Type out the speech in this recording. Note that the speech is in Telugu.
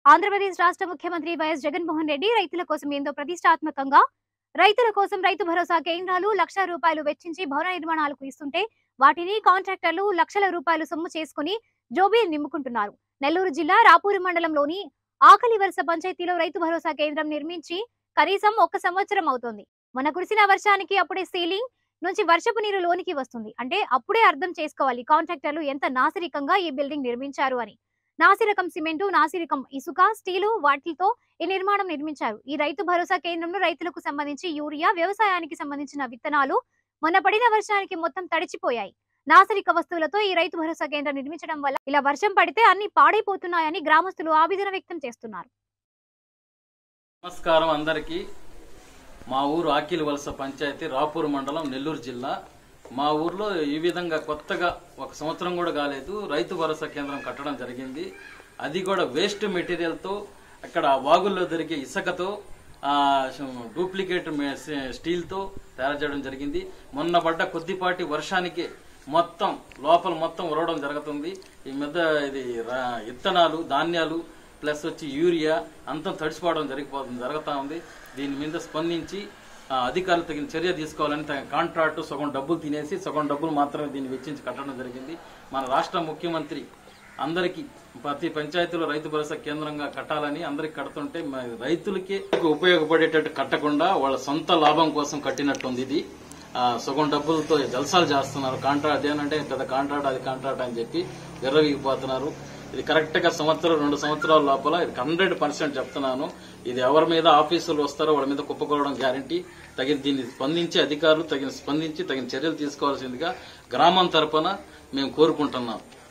ఆంధ్రప్రదేశ్ రాష్ట్ర ముఖ్యమంత్రి వైఎస్ జగన్మోహన్ రెడ్డి రైతుల కోసం ఎంతో ప్రతిష్టాత్మకంగా రైతుల కోసం రైతు భరోసా కేంద్రాలు లక్ష రూపాయలు వెచ్చించి భవన నిర్మాణాలకు ఇస్తుంటే వాటిని కాంట్రాక్టర్లు లక్షల రూపాయలు సొమ్ము చేసుకుని జోబీలు నింపుకుంటున్నారు నెల్లూరు జిల్లా రాపూరు మండలంలోని ఆకలి వలస పంచాయతీలో రైతు భరోసా కేంద్రం నిర్మించి కనీసం ఒక్క సంవత్సరం అవుతోంది మొన్న కురిసిన వర్షానికి అప్పుడే సీలింగ్ నుంచి వర్షపు నీరు లోనికి వస్తుంది అంటే అప్పుడే అర్థం చేసుకోవాలి కాంట్రాక్టర్లు ఎంత నాసిరికంగా ఈ బిల్డింగ్ నిర్మించారు అని నాసిరకం సిమెంటు నాసిరకం ఇసుక స్టీలు వాటితో ఈ నిర్మాణం నిర్మించారు ఈ రైతు భరోసా కేంద్రంలో రైతులకు సంబంధించి యూరియా వ్యవసాయానికి సంబంధించిన విత్తనాలు మొన్న పడిన వర్షానికి మొత్తం తడిచిపోయాయి నాసిరిక వస్తువులతో ఈ రైతు భరోసా కేంద్రం నిర్మించడం వల్ల ఇలా వర్షం పడితే అన్ని పాడైపోతున్నాయని గ్రామస్తులు ఆవేదన వ్యక్తం చేస్తున్నారు నమస్కారం అందరికీ మా ఊరు ఆకిలి వలస పంచాయతీ రాపూర్ మండలం నెల్లూరు జిల్లా మా ఊర్లో ఈ విధంగా కొత్తగా ఒక సంవత్సరం కూడా కాలేదు రైతు భరోసా కేంద్రం కట్టడం జరిగింది అది కూడా వేస్ట్ మెటీరియల్తో అక్కడ వాగుల్లో దొరికే ఇసుకతో ఆ, డూప్లికేట్ మే- స్టీల్తో తయారు చేయడం జరిగింది మొన్న పడ్డ కొద్దిపాటి వర్షానికి మొత్తం లోపల మొత్తం ఉరవడం జరుగుతుంది ఈ మీద ఇది రా- ఇత్తనాలు ధాన్యాలు ప్లస్ వచ్చి యూరియా అంతా తడిసిపోవడం జరిగిపోతుంది జరుగుతూ ఉంది దీని మీద స్పందించి ఆ, అధికారులు తగిన చర్య తీసుకోవాలని తగిన కాంట్రాక్టు సగం డబ్బులు తినేసి సగం డబ్బులు మాత్రమే దీన్ని వెచ్చించి కట్టడం జరిగింది మన రాష్ట్ర ముఖ్యమంత్రి అందరికీ ప్రతి పంచాయతీలో రైతు భరోసా కేంద్రంగా కట్టాలని అందరికి కడుతుంటే మ- రైతులకి ఉపయోగపడేటట్టు కట్టకుండా వాళ్ళ సొంత లాభం కోసం కట్టినట్టుంది ఇది ఆ, సగం డబ్బులతో జల్సాలు చేస్తున్నారు కాంట్రాక్ట్ ఏమంటే పెద్ద కాంట్రాక్ట్ అది కాంట్రాక్ట్ అని చెప్పి విర్రవీగిపోతున్నారు ఇది కరెక్ట్ గా సంవత్సరం రెండు సంవత్సరాల లోపల ఇది హండ్రెడ్ పర్సెంట్ చెప్తున్నాను ఇది ఎవరి మీద ఆఫీసులు వస్తారో వాళ్ళ మీద కుప్పకూడడం గ్యారంటీ తగిన దీన్ని స్పందించి అధికారులు తగిన స్పందించి తగిన చర్యలు తీసుకోవాల్సిందిగా గ్రామం తరపున మేము కోరుకుంటున్నాం